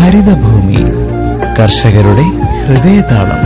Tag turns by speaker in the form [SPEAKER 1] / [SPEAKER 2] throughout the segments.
[SPEAKER 1] ഹരിതഭൂമി കർഷകരുടെ ഹൃദയതാളം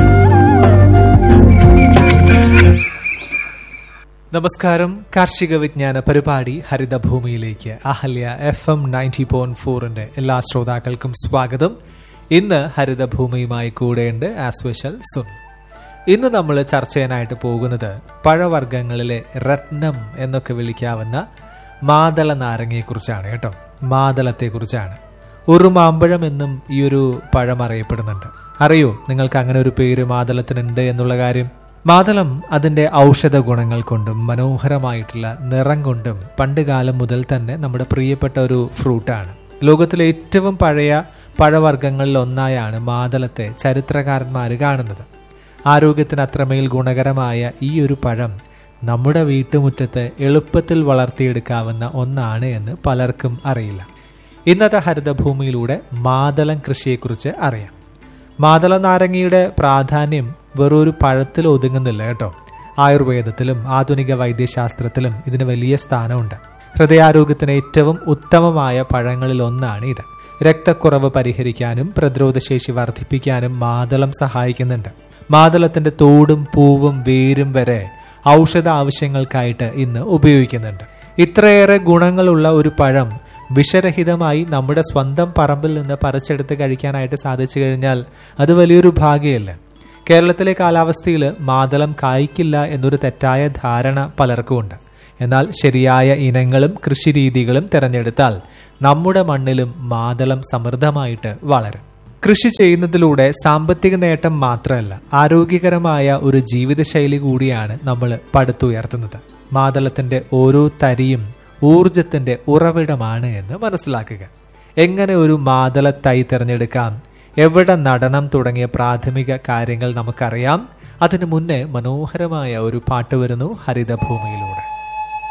[SPEAKER 2] നമസ്കാരം കാർഷിക വിജ്ഞാന പരിപാടി ഹരിതഭൂമിയിലേക്ക് Ahalya F M ninety point ഫോറിന്റെ എല്ലാ ശ്രോതാക്കൾക്കും സ്വാഗതം ഇന്ന് ഹരിതഭൂമിയുമായി കൂടെയുണ്ട് ആസ്വശൽ സുൻ ഇന്ന് നമ്മൾ ചർച്ച ചെയ്യാനായിട്ട് പോകുന്നത് പഴവർഗ്ഗങ്ങളിലെ രത്നം എന്നൊക്കെ വിളിക്കാവുന്ന മാതള നാരങ്ങയെക്കുറിച്ചാണ് കേട്ടോ മാതളത്തെക്കുറിച്ചാണ് ഉറുമാമ്പഴം എന്നും ഈ ഒരു പഴം അറിയപ്പെടുന്നുണ്ട് അറിയോ നിങ്ങൾക്ക് അങ്ങനെ ഒരു പേര് മാതളത്തിനുണ്ട് എന്നുള്ള കാര്യം മാതളം അതിന്റെ ഔഷധ ഗുണങ്ങൾ കൊണ്ടും മനോഹരമായിട്ടുള്ള നിറം കൊണ്ടും പണ്ട് കാലം മുതൽ തന്നെ നമ്മുടെ പ്രിയപ്പെട്ട ഒരു ഫ്രൂട്ടാണ് ലോകത്തിലെ ഏറ്റവും പഴയ പഴവർഗ്ഗങ്ങളിൽ ഒന്നായാണ് മാതളത്തെ ചരിത്രകാരന്മാർ കാണുന്നത് ആരോഗ്യത്തിന് അത്രമേൽ ഗുണകരമായ ഈ ഒരു പഴം നമ്മുടെ വീട്ടുമുറ്റത്ത് എളുപ്പത്തിൽ വളർത്തിയെടുക്കാവുന്ന ഒന്നാണ് എന്ന് പലർക്കും അറിയില്ല ഇന്നത്തെ ഹരിതഭൂമിയിലൂടെ മാതളം കൃഷിയെക്കുറിച്ച് അറിയാം മാതള നാരങ്ങയുടെ പ്രാധാന്യം വെറൊരു പഴത്തിൽ ഒതുങ്ങുന്നില്ല കേട്ടോ ആയുർവേദത്തിലും ആധുനിക വൈദ്യശാസ്ത്രത്തിലും ഇതിന് വലിയ സ്ഥാനമുണ്ട് ഹൃദയാരോഗ്യത്തിന് ഏറ്റവും ഉത്തമമായ പഴങ്ങളിൽ ഒന്നാണ് ഇത് രക്തക്കുറവ് പരിഹരിക്കാനും പ്രതിരോധശേഷി വർദ്ധിപ്പിക്കാനും മാതളം സഹായിക്കുന്നുണ്ട് മാതളത്തിന്റെ തോടും പൂവും വേരും വരെ ഔഷധ ആവശ്യങ്ങൾക്കായിട്ട് ഇന്ന് ഉപയോഗിക്കുന്നുണ്ട് ഇത്രയേറെ ഗുണങ്ങളുള്ള ഒരു പഴം വിഷരഹിതമായി നമ്മുടെ സ്വന്തം പറമ്പിൽ നിന്ന് പറിച്ചെടുത്ത് കഴിക്കാനായിട്ട് സാധിച്ചു കഴിഞ്ഞാൽ അത് വലിയൊരു ഭാഗ്യമല്ലേ കേരളത്തിലെ കാലാവസ്ഥയിൽ മാതളം കായ്ക്കില്ല എന്നൊരു തെറ്റായ ധാരണ പലർക്കും ഉണ്ട് എന്നാൽ ശരിയായ ഇനങ്ങളും കൃഷിരീതികളും തിരഞ്ഞെടുത്താൽ നമ്മുടെ മണ്ണിലും മാതളം സമൃദ്ധമായിട്ട് വളരും കൃഷി ചെയ്യുന്നതിലൂടെ സാമ്പത്തിക നേട്ടം മാത്രമല്ല ആരോഗ്യകരമായ ഒരു ജീവിതശൈലി കൂടിയാണ് നമ്മൾ പടുത്തുയർത്തുന്നത് മാതളത്തിന്റെ ഓരോ തരിയും ഊർജത്തിന്റെ ഉറവിടമാണ് എന്ന് മനസ്സിലാക്കുക എങ്ങനെ ഒരു മാതള തൈ തിരഞ്ഞെടുക്കാം എവിടെ നടണം തുടങ്ങിയ പ്രാഥമിക കാര്യങ്ങൾ നമുക്കറിയാം അതിനു മുന്നേ മനോഹരമായ ഒരു പാട്ട് വരുന്നു ഹരിതഭൂമിയിലൂടെ